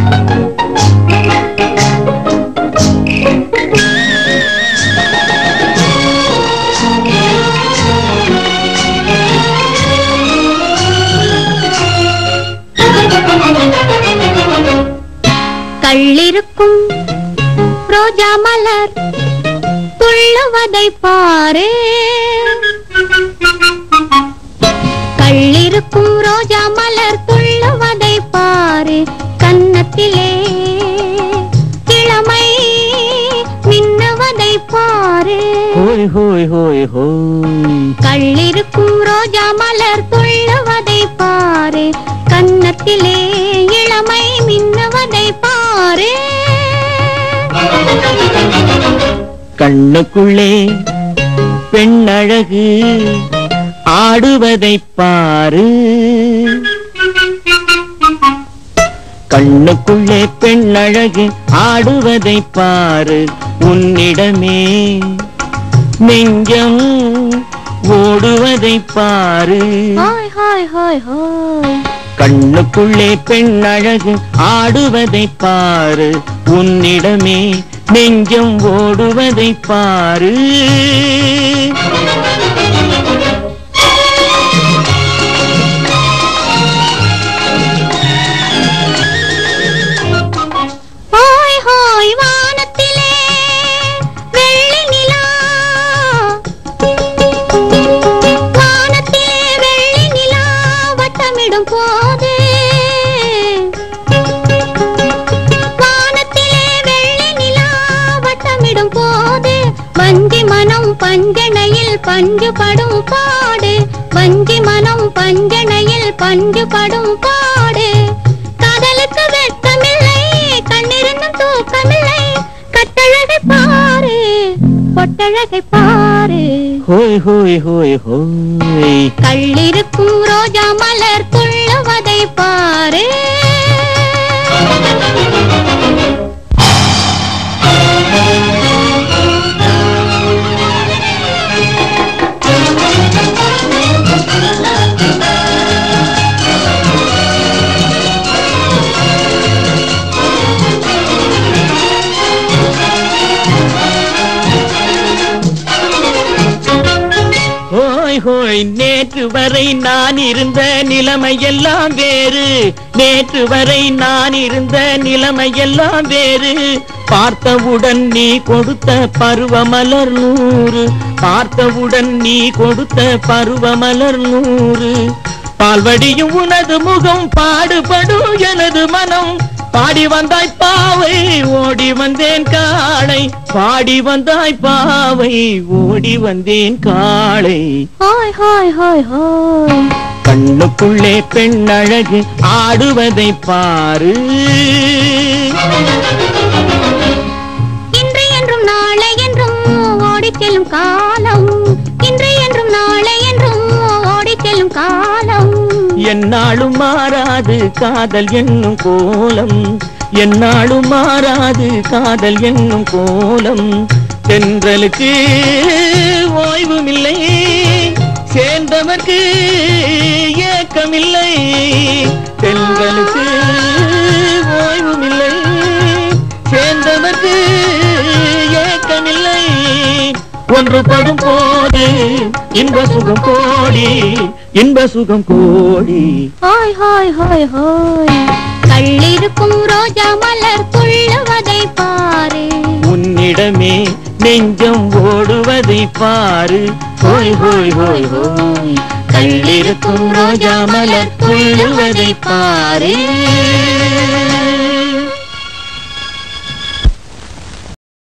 கள்ளிருக்கும் ரோஜா மலர் துள்ளுவதை பாரு கள்ளிருக்கும் ரோஜா மலர் துள்ளுவதை பாரு கன்னத்திலே இளமை மின்னுவதை பாரு ஹோய் ஹோய் ஹோய் ஹோய் கள்ளிருக்கும் ரோஜா மலர் துள்ளுவதை பாரு கன்னத்திலே இளமை மின்னுவதை பாரு கண்ணுக்குள்ளே பெண்ணழகு ஆடுவதைப் பாரு கண்ணுக்குள்ளே பெண்ணழகு ஆடுவதைப் பாரு உன்னிடமே நெஞ்சம் ஓடுவதைப் பாரு ஹாய் ஹாய் ஹாய் ஹாய் கண்ணுக்குள்ளே பெண்ணழகு ஆடுவதைப் பாரு உன்னிடமே நெஞ்சம் ஓடுவதைப் பாரு ஹாய் ஹாய் வானத்திலே வெள்ளி நிலா வானத்திலே வெள்ளி நிலா வட்டமிடும் போது வானத்திலே வெள்ளி நிலா வட்டமிடும் போது வஞ்சி மனம் பஞ்சனையில் பஞ்சுபடும் பாடு வஞ்சி மனம் பஞ்சனையில் பஞ்சுபடும் பாடு காதலுக்கு வெட்கமில்லை கண்ணிருந்தும் தூக்கமில்லை கட்டழகை பாரு பொட்டழகை பாரு ஹோய் ஹோய் ஹோய் ஹோய் கள்ளிருக்கும் ரோஜா மலர் துள்ளுவதை பாரு ஹோய் ஹோய் நேற்று வரை நான் இருந்த நிலைமையெல்லாம் வேறு நேற்று வரை நான் இருந்த நிலைமையெல்லாம் வேறு பார்த்தவுடன் நீ கொடுத்த பருவமலர் நூறு பார்த்தவுடன் நீ கொடுத்த பருவமலர் நூறு பால்வடியும் உனது முகம் பாடுபடும் எனது மனம் பாடி வந்தாய் பாவை ஓடி வந்தேன் காளை பாடி வந்தாய் பாவை ஓடி வந்தேன் காளை ஹாய் ஹாய் ஹாய் ஹாய் கண்ணுக்குள்ளே பெண்ணழகு ஆடுவதை பாரு இன்று என்றும் நாளை என்றும் ஓடிச் செல்லும் காலம் இன்று என்றும் நாளை என்றும் ஓடிச் செல்லும் காலம் என்னாலும் மாறாது காதல் என்னும் கோலம் என்னாலும் மாறாது காதல் என்னும் கோலம் தென்றலுக்கு ஓய்வுமில்லை சேர்ந்தவர்க்கு ஏக்கமில்லை தென்றலுக்கு ஓய்வுமில்லை சேர்ந்தவர்க்கு ஏக்கமில்லை ஒன்றுபடும் போது இன்ப சுகம் கோடி இன்ப சுகம் கோடி ஹாய் ஹாய் ஹாய் ஹாய் கள்ளிருக்கும் ரோஜா மலர் துள்ளுவதை பாரு உன்னிடமே நெஞ்சம் ஓடுவதை பாரு ஹோய் ஹோய் ஹோய் ஹோய் கள்ளிருக்கும் ரோஜா மலர் துள்ளுவதை பாரு